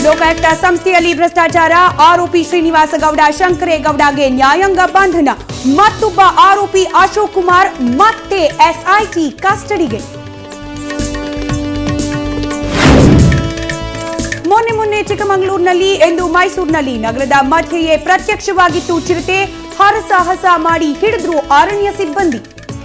ಲೋಕಾಯುಕ್ತ ಸಂಸ್ಥೆಯಲ್ಲಿ ಭ್ರಷ್ಟಾಚಾರ ಆರೋಪಿ ಶ್ರೀನಿವಾಸ ಗೌಡ ಶಂಕರೇಗೌಡಗೆ ನ್ಯಾಯಾಂಗ ಬಂಧನ ಮತ್ತೊಬ್ಬ ಆರೋಪಿ ಅಶೋಕ್ ಕುಮಾರ್ ಮತ್ತೆ ಎಸ್ಐಟಿ ಕಸ್ಟಡಿಗೆ ಮೊನ್ನೆ ಮೊನ್ನೆ ಚಿಕ್ಕಮಗಳೂರಿನಲ್ಲಿ ಎಂದು ಮೈಸೂರಿನಲ್ಲಿ ನಗರದ ಮಧ್ಯೆಯೇ ಪ್ರತ್ಯಕ್ಷವಾಗಿತ್ತು ಚಿರತೆ ಹರಸಾಹಸ ಮಾಡಿ ಹಿಡಿದ್ರು ಅರಣ್ಯ ಸಿಬ್ಬಂದಿ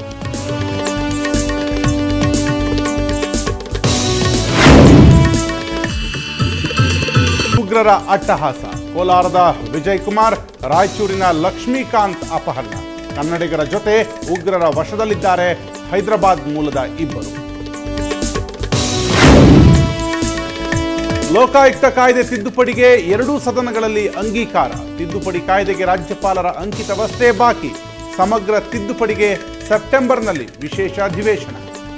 ಉಗ್ರರ ಅಟ್ಟಹಾಸ ಕೋಲಾರದ ವಿಜಯ್ ಕುಮಾರ್ ರಾಯಚೂರಿನ ಲಕ್ಷ್ಮೀಕಾಂತ್ ಅಪಹರಣ ಕನ್ನಡಿಗರ ಜೊತೆ ಉಗ್ರರ ವಶದಲ್ಲಿದ್ದಾರೆ ಹೈದರಾಬಾದ್ ಮೂಲದ ಇಬ್ಬರು ಲೋಕಾಯುಕ್ತ ಕಾಯ್ದೆ ತಿದ್ದುಪಡಿಗೆ ಎರಡೂ ಸದನಗಳಲ್ಲಿ ಅಂಗೀಕಾರ ತಿದ್ದುಪಡಿ ಕಾಯ್ದೆಗೆ ರಾಜ್ಯಪಾಲರ ಅಂಕಿತವಷ್ಟೇ ಬಾಕಿ ಸಮಗ್ರ ತಿದ್ದುಪಡಿಗೆ ಸೆಪ್ಟೆಂಬರ್ನಲ್ಲಿ ವಿಶೇಷ ಅಧಿವೇಶನ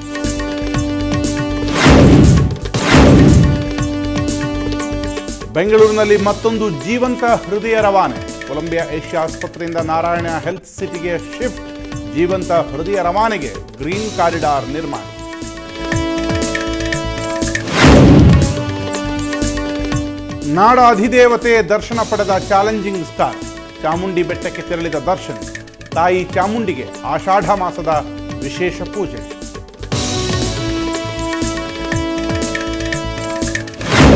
ಬೆಂಗಳೂರಿನಲ್ಲಿ ಮತ್ತೊಂದು ಜೀವಂತ ಹೃದಯ ರವಾನೆ ಕೊಲಂಬಿಯಾ ಏಷ್ಯಾ ಆಸ್ಪತ್ರೆಯಿಂದ ನಾರಾಯಣ ಹೆಲ್ತ್ ಸಿಟಿಗೆ ಶಿಫ್ಟ್ ಜೀವಂತ ಹೃದಯ ರವಾನೆಗೆ ಗ್ರೀನ್ ಕಾರಿಡಾರ್ ನಿರ್ಮಾಣ ನಾಡ ಅಧಿದೇವತೆ ದರ್ಶನ ಪಡೆದ ಚಾಲೆಂಜಿಂಗ್ ಸ್ಟಾರ್ ಚಾಮುಂಡಿ ಬೆಟ್ಟಕ್ಕೆ ತೆರಳಿದ ದರ್ಶನ್ ತಾಯಿ ಚಾಮುಂಡಿಗೆ ಆಷಾಢ ಮಾಸದ ವಿಶೇಷ ಪೂಜೆ